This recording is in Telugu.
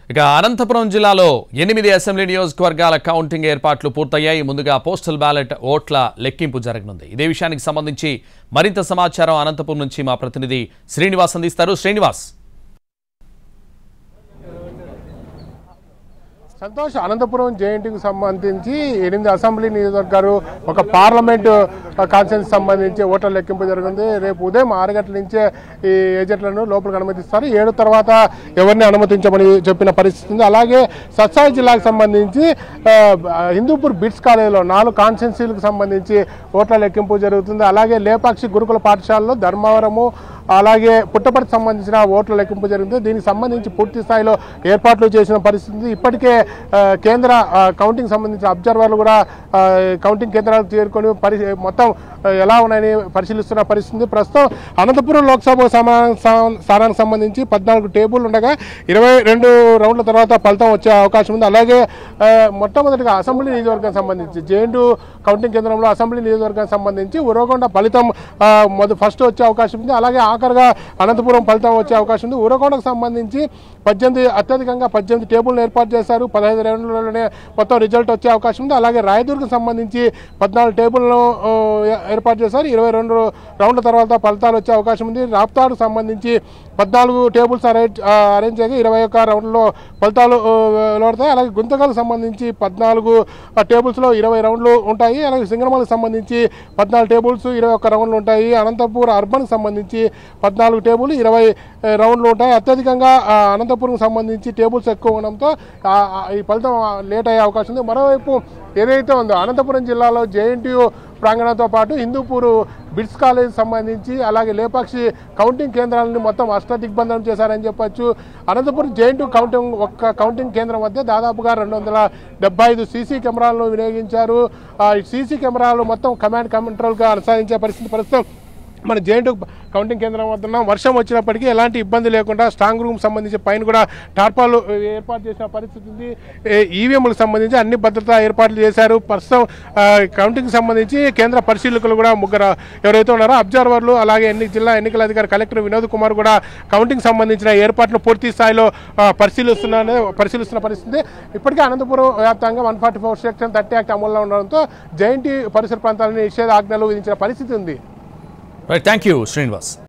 ఇక అనంతపురం జిల్లాలో ఎనిమిది అసెంబ్లీ నియోజకవర్గాల కౌంటింగ్ ఏర్పాట్లు పూర్తయ్యాయి ముందుగా పోస్టల్ బ్యాలెట్ ఓట్ల లెక్కింపు జరగనుంది ఇదే విషయానికి సంబంధించి మరింత సమాచారం అనంతపురం నుంచి మా ప్రతినిధి శ్రీనివాస్ అందిస్తారు శ్రీనివాస్ సంతోష్ అనంతపురం జేఎన్టీకి సంబంధించి ఎనిమిది అసెంబ్లీ నియోజకవర్గాలు ఒక పార్లమెంటు కాన్స్టిట్యూన్సీ సంబంధించి ఓట్ల లెక్కింపు జరుగుతుంది రేపు ఉదయం ఆరు గంటల నుంచే ఈ ఏజెంట్లను లోపలికి అనుమతిస్తారు ఏడు తర్వాత ఎవరిని అనుమతించమని చెప్పిన పరిస్థితి ఉంది అలాగే సత్సాయి జిల్లాకు సంబంధించి ఆ, హిందూపూర్ బిట్స్ కాలేజీలో నాలుగు కాన్స్టిట్యున్సీలకు సంబంధించి ఓట్ల లెక్కింపు జరుగుతుంది అలాగే లేపాక్షి గురుకుల పాఠశాలలో ధర్మవరము అలాగే పుట్టపర్తికి సంబంధించిన ఓట్ల లెక్కింపు జరిగింది దీనికి సంబంధించి పూర్తి స్థాయిలో ఏర్పాట్లు చేసిన పరిస్థితి ఉంది. ఇప్పటికే ఆ, కేంద్ర ఆ, కౌంటింగ్ సంబంధించిన అబ్జర్వర్లు కూడా ఆ, కౌంటింగ్ కేంద్రాలకు చేరుకొని పరి మొత్తం ఆ, ఎలా ఉన్నాయని పరిశీలిస్తున్న పరిస్థితి ఉంది. ప్రస్తుతం అనంతపురం లోక్సభ సమా- స్థా- స్థానానికి సంబంధించి పద్నాలుగు టేబుల్ ఉండగా ఇరవై రెండు రౌండ్ల తర్వాత ఫలితం వచ్చే అవకాశం ఉంది అలాగే ఆ, మొట్టమొదటిగా అసెంబ్లీ నియోజకవర్గానికి సంబంధించి జేఎన్టు కౌంటింగ్ కేంద్రంలో అసెంబ్లీ నియోజకవర్గానికి సంబంధించి ఉరవకొండ ఫలితం ఆ, మొద ఫస్ట్ వచ్చే అవకాశం ఉంది అలాగే ఆఖరిగా అనంతపురం ఫలితం వచ్చే అవకాశం ఉంది ఉరవకొండకు సంబంధించి పద్దెనిమిది అత్యధికంగా పద్దెనిమిది టేబుల్ను ఏర్పాటు చేశారు పదహైదు రౌండ్లలోనే మొత్తం రిజల్ట్ వచ్చే అవకాశం ఉంది అలాగే రాయదుర్గం సంబంధించి పద్నాలుగు టేబుల్ను ఆ, ఏర్పాటు చేశారు ఇరవై రెండు రౌండ్ల తర్వాత ఫలితాలు వచ్చే అవకాశం ఉంది రాప్తాడుకు సంబంధించి పద్నాలుగు టేబుల్స్ అరేంజ్ ఆ, అరేంజ్ చేయగా ఇరవై ఒక్క రౌండ్లో ఫలితాలు ఆ, వెలువడతాయి అలాగే గుంతకల్కి సంబంధించి పద్నాలుగు ఆ, టేబుల్స్లో ఇరవై రౌండ్లు ఉంటాయి అలాగే సింగనమలకు సంబంధించి పద్నాలుగు టేబుల్స్ ఇరవై ఒక్క రౌండ్లు ఉంటాయి అనంతపూర్ అర్బన్కి సంబంధించి పద్నాలుగు టేబుల్ ఇరవై ఆ, రౌండ్లు ఉంటాయి అత్యధికంగా ఆ, అనంతపురంకి సంబంధించి టేబుల్స్ ఎక్కువ ఉండడంతో ఆ, ఆ, ఈ ఫలితం ఆ, లేట్ అయ్యే అవకాశం ఉంది మరోవైపు ఏదైతే ఉందో అనంతపురం జిల్లాలో జేఎన్టీయు ప్రాంగణంతో పాటు హిందూపూర్ బిట్స్ కాలేజ్ సంబంధించి అలాగే లేపాక్షి కౌంటింగ్ కేంద్రాలను మొత్తం అష్ట దిగ్బంధనం చేశారని చెప్పొచ్చు అనంతపురం జేఎన్టీ కౌంటింగ్ ఒక్క కౌంటింగ్ కేంద్రం వద్ద దాదాపుగా రెండు వందల డెబ్బై ఐదు సీసీ కెమెరాలను వినియోగించారు ఆ సీసీ కెమెరాలు మొత్తం కమాండ్ కంట్రోల్గా అనుసరించే పరిస్థితి ప్రస్తుతం మన జేఎన్టీ కౌంటింగ్ కేంద్రం వద్ద ఉన్నాం. వర్షం వచ్చినప్పటికీ ఎలాంటి ఇబ్బంది లేకుండా స్ట్రాంగ్ రూమ్ సంబంధించి పైన కూడా టార్పాలు ఏర్పాటు చేసిన పరిస్థితి ఉంది ఈవీఎంలకు సంబంధించి అన్ని భద్రతా ఏర్పాట్లు చేశారు ప్రస్తుతం ఆ, కౌంటింగ్ సంబంధించి కేంద్ర పరిశీలకులు కూడా ముగ్గురు ఎవరైతే ఉన్నారో అబ్జర్వర్లు అలాగే ఎన్ని జిల్లా ఎన్నికల అధికారి కలెక్టర్ వినోద్ కుమార్ కూడా కౌంటింగ్ సంబంధించిన ఏర్పాట్లు పూర్తి స్థాయిలో ఆ, పరిశీలిస్తున్న పరిశీలిస్తున్న పరిస్థితి ఇప్పటికే అనంతపురం వ్యాప్తంగా one forty four section thirty act అమల్లో ఉండడంతో జైంటీ పరిసర ప్రాంతాలని నిషేధాజ్ఞలు విధించిన పరిస్థితి ఉంది రైట్ థ్యాంక్ యూ శ్రీనివాస్